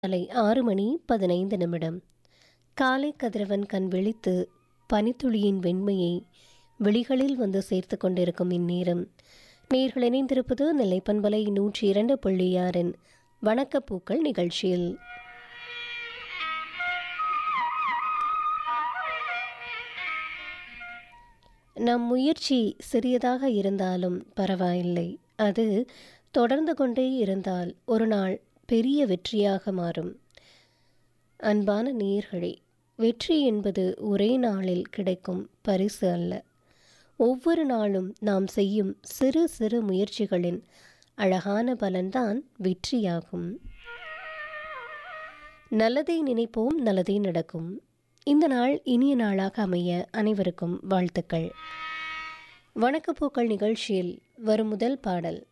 காலை ஆறு மணி பதினைந்து நிமிடம் காலை கதிரவன் கண் விழித்து பனித்துளியின் வெண்மையை விழிகளில் வந்து சேர்த்து கொண்டிருக்கும் இந்நேரம் நேர்கள் இணைந்திருப்பது நெல்லை பண்பலை நூற்றி இரண்டு புள்ளி ஆறின் வணக்கப்பூக்கள் நிகழ்ச்சியில் நம் முயற்சி சிறியதாக இருந்தாலும் பரவாயில்லை அது தொடர்ந்து கொண்டே இருந்தால் ஒரு நாள் பெரிய வெற்றியாக மாறும் அன்பான நேயர்களே வெற்றி என்பது ஒரே நாளில் கிடைக்கும் பரிசு அல்ல ஒவ்வொரு நாளும் நாம் செய்யும் சிறு சிறு முயற்சிகளின் அழகான பலன்தான் வெற்றியாகும் நல்லதை நினைப்போம் நல்லதே நடக்கும் இந்த நாள் இனிய நாளாக அமைய அனைவருக்கும் வாழ்த்துக்கள் வணக்கப்பூக்கள் நிகழ்ச்சியில் வரும் முதல் பாடல்